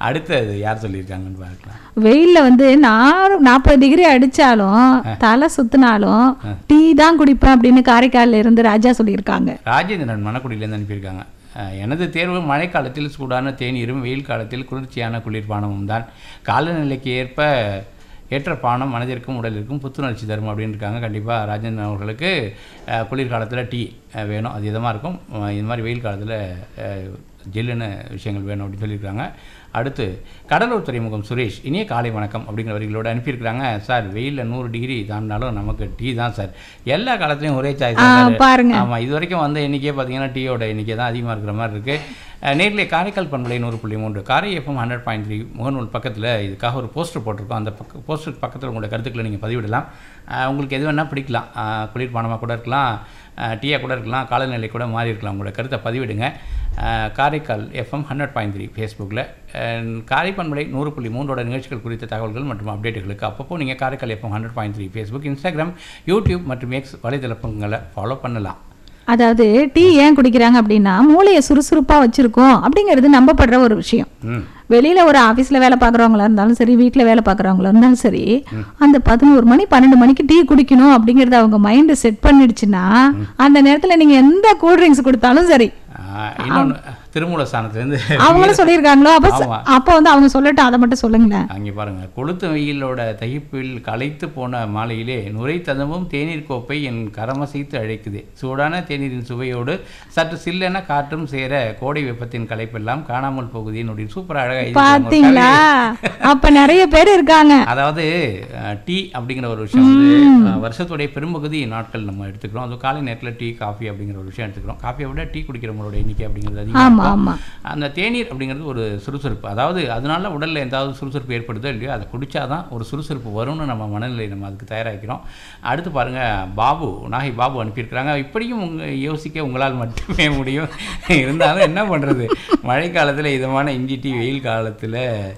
அடுத்தது யார் சொல்லியிருக்காங்கன்னு பார்க்கலாம் வெயில்ல வந்து நான் நாற்பது டிகிரி அடிச்சாலும் தலை சுத்தினாலும் டீ தான் குடிப்பேன் அப்படின்னு காரைக்கால்ல இருந்து ராஜா சொல்லியிருக்காங்க ராஜேந்திரன் மணக்குடியிலேருந்து அனுப்பியிருக்காங்க அஹ், எனது தேர்வு மழைக்காலத்தில் சூடான தேநீரும் வெயில் காலத்தில் குளிர்ச்சியான குளிர்பானமும் தான் காலநிலைக்கு ஏற்ப ஏற்ற பானம் மனதிற்கும் உடலிற்கும் புத்துணர்ச்சி தரும் அப்படின்னு இருக்காங்க கண்டிப்பாக ராஜேந்திரன் அவர்களுக்கு அஹ், குளிர்காலத்தில் டீ அஹ், வேணும் அது இதமாக இருக்கும் அஹ், இது மாதிரி வெயில் காலத்தில் அஹ், ஜில்லுன்னு விஷயங்கள் வேணும் அப்படின்னு சொல்லியிருக்காங்க அடுத்து கடலூர் துறைமுகம் சுரேஷ் இனிய காலை வணக்கம் அப்படிங்கிற வரிகளோடு அனுப்பியிருக்கிறாங்க சார் வெயிலில் நூறு டிகிரி தாண்டினாலும் நமக்கு டீ தான் சார் எல்லா காலத்துலேயும் ஒரே சாய் ஆ, தான் சார் பாருங்க ஆமாம் இது வரைக்கும் வந்த எண்ணிக்கையே பார்த்தீங்கன்னா டீயோட எண்ணிக்கை தான் அதிகமாக இருக்கிற மாதிரி இருக்குது நேரிலே காரைக்கால் பண்பலை நூறு புள்ளி மூன்று காரை எஃப்எம் ஹண்ட்ரட் பாயிண்ட் த்ரீ முகநூல் பக்கத்தில் இதுக்காக ஒரு போஸ்டர் போட்டிருக்கோம் அந்த பக்க போஸ்டருக்கு பக்கத்தில் உங்களோட கருத்துக்களை நீங்கள் பதிவிடலாம் அஹ், உங்களுக்கு எது வேணால் பிடிக்கலாம் அஹ், குளிர்பானமாக கூட இருக்கலாம் டீயாக கூட இருக்கலாம் காலநிலை கூட மாறி இருக்கலாம் உங்களோட கருத்தை பதிவிடுங்க அஹ், Karaikal FM hundred point three ஃபேஸ்புக்கில் காரை பண்பலை நூறு புள்ளி மூன்றோட நிகழ்ச்சிகள் குறித்த தகவல்கள் மற்றும் அப்டேட்டுகளுக்கு அப்பப்போ நீங்கள் Karaikal FM hundred point three Facebook Instagram YouTube மற்றும் எக்ஸ் வலைதளப்பங்களை ஃபாலோ பண்ணலாம் அதாவது டீ ஏன் குடிக்கிறாங்க அப்படின்னா மூளையை சுறுசுறுப்பா வச்சிருக்கோம் அப்படிங்கிறது நம்பப்படுற ஒரு விஷயம் ம் வெளியில ஒரு ஆபீஸ்ல வேலை பார்க்குறவங்களா இருந்தாலும் சரி வீட்டில் வேலை பார்க்குறவங்களா இருந்தாலும் சரி அந்த பதினோரு மணி பன்னெண்டு மணிக்கு டீ குடிக்கணும் அப்படிங்கறத அவங்க மைண்ட் செட் பண்ணிடுச்சுன்னா அந்த நேரத்துல நீங்க எந்த கூல் ட்ரிங்க்ஸ் கொடுத்தாலும் சரி ஆஹ் இன்னொன்னு திருமூல ஸ்தானத்துலேருந்து அவங்களும் சொல்லியிருக்காங்களோ அப்ப ச- ஆமா. அப்ப வந்து அவங்க சொல்லட்டும் அதை மட்டும் சொல்லுங்களேன் அங்கே பாருங்க கொளுத்த வெயிலோட தகிப்பில் களைத்து போன மாலையிலே நுரை ததமும் தேநீர் கோப்பை என் கரமசைத்து அழைக்குது சூடான தேநீரின் சுவையோடு சற்று சில்லென காற்றும் சேர கோடை வெப்பத்தின் களைப்பெல்லாம் காணாமல் போகுது என்னுடைய சூப்பர் அழகாக எழுதியிருக்காங்க ஒரு பாத்தீங்களா கவிதை. அப்ப நிறைய பேர் இருக்காங்க அதாவது அஹ், டீ அப்படிங்கிற ஒரு விஷயம் வந்து அஹ், வருஷத்துடைய பெரும்பகுதி நாட்கள் நம்ம எடுத்துக்கிறோம் அதுவும் காலை நேரத்தில் டீ காஃபி அப்படிங்கிற ஒரு விஷயம் எடுத்துக்கிறோம் காஃபியை விட டீ குடிக்கிறவங்களோட எண்ணிக்கை அப்படிங்கிறது அதிகமாக ஆமா இருக்கும். ஆமா அந்த தேநீர் அப்படிங்கிறது ஒரு சுறுசுறுப்பு அதாவது அதனால உடலில் ஏதாவது சுறுசுறுப்பு ஏற்படுதோ இல்லையோ அதை குடிச்சாதான் ஒரு சுறுசுறுப்பு வரும்னு நம்ம மனநிலை நம்ம அதுக்கு தயாராகிறோம் அடுத்து பாருங்க பாபு நாகை பாபு அனுப்பியிருக்கிறாங்க இப்படியும் உங்க யோசிக்க உங்களால் மட்டுமே முடியும் இருந்தாலும் என்ன பண்ணுறது மழை காலத்தில் இதமான இஞ்சி டீ வெயில் காலத்தில்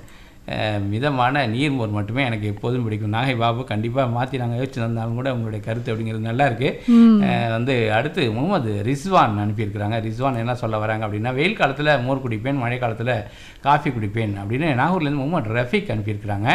அஹ், மிதமான நீர்மோர் மட்டுமே எனக்கு எப்போதும் பிடிக்கும் நாகை பாபு கண்டிப்பாக மாற்றி நாங்கள் யோசிச்சு வந்தாலும் கூட உங்களுடைய கருத்து அப்படிங்கிறது நல்லா இருக்கு அஹ், வந்து அடுத்து முகமது ரிஸ்வான் அனுப்பியிருக்கிறாங்க ரிஸ்வான் என்ன சொல்ல வராங்க அப்படின்னா வெயில் காலத்தில் மோர் குடிப்பேன் மழை காலத்தில் காஃபி குடிப்பேன் அப்படின்னு நாகூர்லேருந்து முகமது ரஃபீக் அனுப்பியிருக்கிறாங்க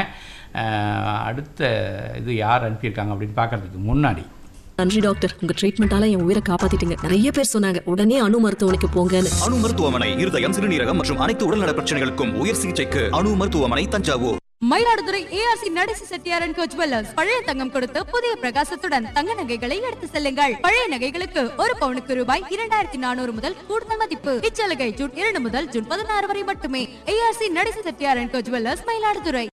அஹ், அடுத்த இது யார் அனுப்பியிருக்காங்க அப்படின்னு பார்க்கறதுக்கு முன்னாடி நன்றி டாக்டர் உங்க ட்ரீட்மெண்டால என் உயிரை காப்பாத்திட்டீங்க நிறைய பேர் சொன்னாங்க உடனே அணு மருத்துவமனைக்கு போங்கன்னு அணு மருத்துவமனை இருதயம் சிறுநீரகம் மற்றும் அனைத்து உடல்நல பிரச்சனைகளுக்கும் உயர் சிகிச்சைக்கு அணு மருத்துவமனை தஞ்சாவூர் மயிலாடுதுறை ஏஆர்சி நடேசி செட்டியாரன் கோச் ஜுவல்லர்ஸ் பழைய தங்கம் கொடுத்து புதிய பிரகாசத்துடன் தங்க நகைகளை எடுத்து செல்லுங்கள் பழைய நகைகளுக்கு ஒரு பவுனுக்கு ரூபாய் இரண்டாயிரத்தி நானூறு முதல் கூடுதல் மதிப்பு இச்சலுகை ஜூன் இரண்டு முதல் ஜூன் பதினாறு வரை மட்டுமே ஏஆர்சி நடேசி செட்டியாரன் கோச் ஜுவல்லர்ஸ் மயிலாடுதுறை